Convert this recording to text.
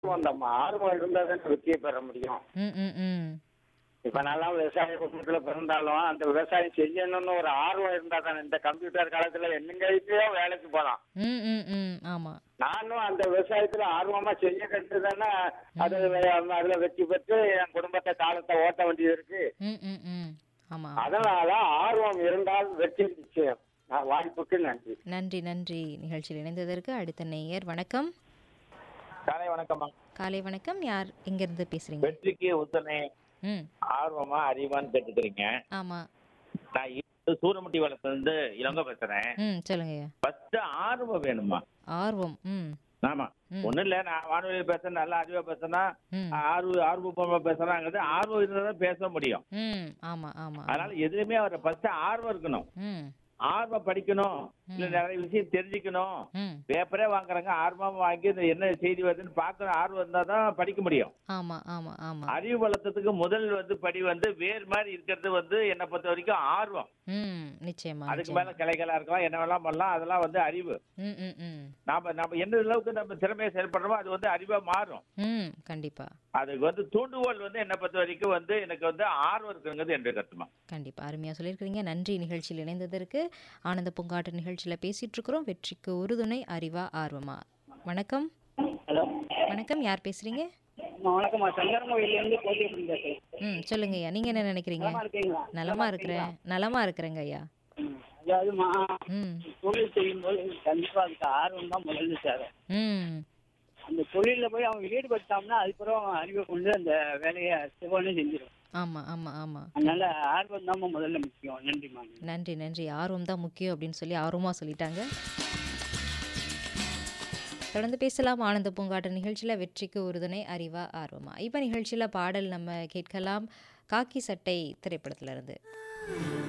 அந்த ஆர்வம் இருந்தா தானே வெற்றியை பெற முடியும் ம் ம் ம் இப்ப நல்லா விவசாய குடும்பத்துல பிறந்தாலும் அந்த விவசாயம் செய்யணும்னு ஒரு ஆர்வம் இருந்தா தானே இந்த கம்ப்யூட்டர் காலத்துல என்னங்கையோ வேலைக்கு போலாம் ம் ம் ம் ஆமாம் நானும் அந்த விவசாயத்துல ஆர்வமா செய்ய கட்டு தானே அது அதுல வெற்றி பெற்று என் குடும்பத்தை காலத்தை ஓட்ட வேண்டியது இருக்கு ம் ம் ம் ஆமாம் அதனால ஆர்வம் இருந்தால் வெற்றி நிச்சயம் நான் வாய்ப்புக்கு நன்றி நன்றி நன்றி நிகழ்ச்சியில் இணைந்ததற்கு அடுத்த நேயர் வணக்கம் காலை வணக்கம்மா காலை வணக்கம் யார் எங்கேருந்து பேசுகிறீங்க வெற்றிக்கு உத்தனை ம் ஆர்வமா அறிவான்னு கேட்டுக்கிறீங்க ஆமாம் நான் இது சூரமுட்டி வளத்துல இருந்து இளங்க பேசுறேன் ம் சொல்லுங்கய்யா ஃபர்ஸ்ட் ஆர்வம் வேணுமா ஆர்வம் ம் ஆமா ம். ஒண்ணும் இல்ல நான் வானொலியில் பேசுறேன் நல்லா அறிவா பேசுனா ம் ஆர்வ ஆர்வமா பேசுறாங்கிறது ஆர்வம் இருந்தா தான் பேச முடியும் ம் ஆமாம் ஆமாம் அதனால எதுவுமே அவர் ஃபர்ஸ்ட் ஆர்வம் இருக்கணும் ம் ஆர்வம் படிக்கணும் இல்ல நிறைய விஷயம் தெரிஞ்சுக்கணும் ம் பேப்பரே வாங்குறாங்க ஆர்வமா வாங்கி இந்த என்ன செய்தி வருதுன்னு பார்க்கற ஆர்வம் இருந்தா தான் படிக்க முடியும் ஆமாம் ஆமாம் ஆமாம் அறிவு வளர்த்ததுக்கு முதல் வந்து படி வந்து வேர் மாதிரி இருக்கிறது வந்து என்னை பொறுத்த வரைக்கும் ஆர்வம் ம் நிச்சயமா அதுக்கு நிச்சயமா. மேல கிளைகளா இருக்கலாம் என்ன வேணாம் பண்ணலாம் அதெல்லாம் வந்து அறிவு ம் ம் ம் நாம நம்ம எந்த அளவுக்கு நம்ம திறமையை செயல்படுறோமோ அது வந்து அறிவா மாறும் ம் கண்டிப்பா அதுக்கு வந்து தூண்டுகோல் வந்து என்னை பொறுத்த வரைக்கும் வந்து எனக்கு வந்து ஆர்வம் இருக்குங்கிறது என்னுடைய கருத்துமா கண்டிப்பா அருமையாக சொல்லியிருக்கிறீங்க நன்றி நிகழ்ச்சியில் இணைந்ததற்கு ஆனந்த பூங்காட்டு நிகழ்ச்சியில் பேசிட்டு இருக்கிறோம் வெற்றிக்கு உறுதுணை அறிவா ஆர்வமா வணக்கம் ஹலோ வணக்கம் யார் பேசுறீங்க வணக்கம்மா சங்கரங்கோயில இருந்து போட்டி பேசுறேன் ம் சொல்லுங்க ஐயா நீங்க என்ன நினைக்கிறீங்க இருக்கீங்களா நலமா இருக்கிறேன் நலமா இருக்கிறேங்க ஐயா அதாவதுமா ம் தொழில் செய்யும்போது கண்டிப்பா அதுக்கு ஆர்வம் தான் முதல்ல தேவை ம் அந்த தொழில போய் அவன் ஈடுபட்டான்னா அதுக்கப்புறம் அவன் அறிவை கொண்டு அந்த வேலையை சிவனே செஞ்சிடும் ஆமா ஆமா ஆமா அதனால ஆர்வம் தான் முதல்ல முக்கியம் நன்றிமா நன்றி நன்றி ஆர்வம் தான் முக்கியம் அப்படின்னு சொல்லி ஆர்வமாக சொல்லிட்டாங்க தொடர்ந்து பேசலாம் ஆனந்த பூங்காட்டு நிகழ்ச்சியில் வெற்றிக்கு உறுதுணை அறிவா ஆர்வமா இப்போ நிகழ்ச்சியில் பாடல் நம்ம கேட்கலாம் காக்கி சட்டை திரைப்படத்துல இருந்து